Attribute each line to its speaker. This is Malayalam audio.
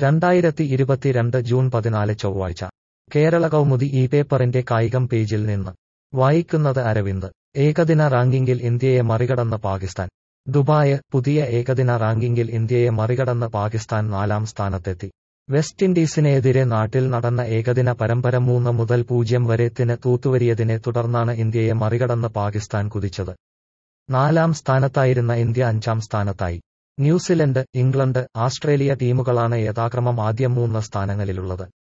Speaker 1: രണ്ടായിരത്തി ഇരുപത്തിരണ്ട് ജൂൺ പതിനാല് ചൊവ്വാഴ്ച കേരള കൗമുദി ഈ പേപ്പറിന്റെ കായികം പേജിൽ നിന്ന് വായിക്കുന്നത് അരവിന്ദ് ഏകദിന റാങ്കിങ്ങിൽ ഇന്ത്യയെ മറികടന്ന് പാകിസ്ഥാൻ ദുബായ് പുതിയ ഏകദിന റാങ്കിങ്ങിൽ ഇന്ത്യയെ മറികടന്ന് പാകിസ്ഥാൻ നാലാം സ്ഥാനത്തെത്തി വെസ്റ്റ് ഇൻഡീസിനെതിരെ നാട്ടിൽ നടന്ന ഏകദിന പരമ്പര മൂന്ന് മുതൽ പൂജ്യം വരെത്തിന് തൂത്തുവരിയതിനെ തുടർന്നാണ് ഇന്ത്യയെ മറികടന്ന് പാകിസ്ഥാൻ കുതിച്ചത് നാലാം സ്ഥാനത്തായിരുന്ന ഇന്ത്യ അഞ്ചാം സ്ഥാനത്തായി ന്യൂസിലൻഡ് ഇംഗ്ലണ്ട് ആസ്ട്രേലിയ ടീമുകളാണ് യഥാക്രമം ആദ്യ മൂന്ന് സ്ഥാനങ്ങളിലുള്ളത്